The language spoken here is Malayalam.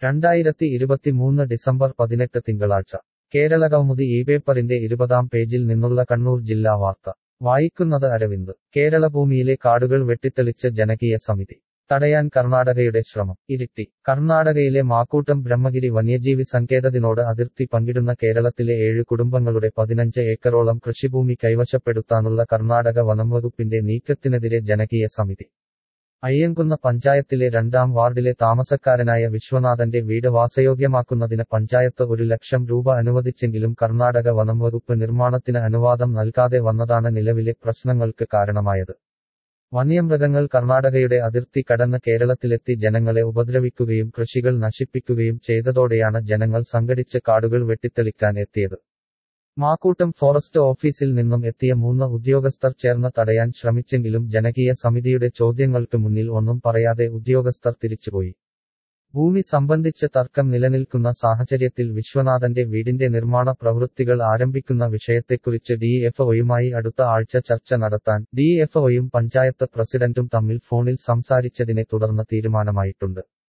രണ്ടായിരത്തി ഇരുപത്തിമൂന്ന് ഡിസംബർ പതിനെട്ട് തിങ്കളാഴ്ച കേരളകൗമുദി ഈ പേപ്പറിന്റെ ഇരുപതാം പേജിൽ നിന്നുള്ള കണ്ണൂർ ജില്ലാ വാർത്ത വായിക്കുന്നത് അരവിന്ദ് കേരളഭൂമിയിലെ കാടുകൾ വെട്ടിത്തെളിച്ച ജനകീയ സമിതി തടയാൻ കർണാടകയുടെ ശ്രമം ഇരിട്ടി കർണാടകയിലെ മാക്കൂട്ടം ബ്രഹ്മഗിരി വന്യജീവി സങ്കേതത്തിനോട് അതിർത്തി പങ്കിടുന്ന കേരളത്തിലെ ഏഴ് കുടുംബങ്ങളുടെ പതിനഞ്ച് ഏക്കറോളം കൃഷിഭൂമി കൈവശപ്പെടുത്താനുള്ള കർണാടക വനംവകുപ്പിന്റെ നീക്കത്തിനെതിരെ ജനകീയ സമിതി അയ്യൻകുന്ന പഞ്ചായത്തിലെ രണ്ടാം വാർഡിലെ താമസക്കാരനായ വിശ്വനാഥന്റെ വീട് വാസയോഗ്യമാക്കുന്നതിന് പഞ്ചായത്ത് ഒരു ലക്ഷം രൂപ അനുവദിച്ചെങ്കിലും കർണാടക വനംവകുപ്പ് നിർമ്മാണത്തിന് അനുവാദം നൽകാതെ വന്നതാണ് നിലവിലെ പ്രശ്നങ്ങൾക്ക് കാരണമായത് വന്യമൃഗങ്ങൾ കർണാടകയുടെ അതിർത്തി കടന്ന് കേരളത്തിലെത്തി ജനങ്ങളെ ഉപദ്രവിക്കുകയും കൃഷികൾ നശിപ്പിക്കുകയും ചെയ്തതോടെയാണ് ജനങ്ങൾ സംഘടിച്ച് കാടുകൾ വെട്ടിത്തെളിക്കാൻ എത്തിയത് മാക്കൂട്ടം ഫോറസ്റ്റ് ഓഫീസിൽ നിന്നും എത്തിയ മൂന്ന് ഉദ്യോഗസ്ഥർ ചേർന്ന് തടയാൻ ശ്രമിച്ചെങ്കിലും ജനകീയ സമിതിയുടെ ചോദ്യങ്ങൾക്ക് മുന്നിൽ ഒന്നും പറയാതെ ഉദ്യോഗസ്ഥർ തിരിച്ചുപോയി ഭൂമി സംബന്ധിച്ച് തർക്കം നിലനിൽക്കുന്ന സാഹചര്യത്തിൽ വിശ്വനാഥന്റെ വീടിന്റെ നിർമ്മാണ പ്രവൃത്തികൾ ആരംഭിക്കുന്ന വിഷയത്തെക്കുറിച്ച് ഡിഎഫ്ഒയുമായി അടുത്ത ആഴ്ച ചർച്ച നടത്താൻ ഡിഎഫ്ഒയും പഞ്ചായത്ത് പ്രസിഡന്റും തമ്മിൽ ഫോണിൽ സംസാരിച്ചതിനെ തുടർന്ന് തീരുമാനമായിട്ടുണ്ട്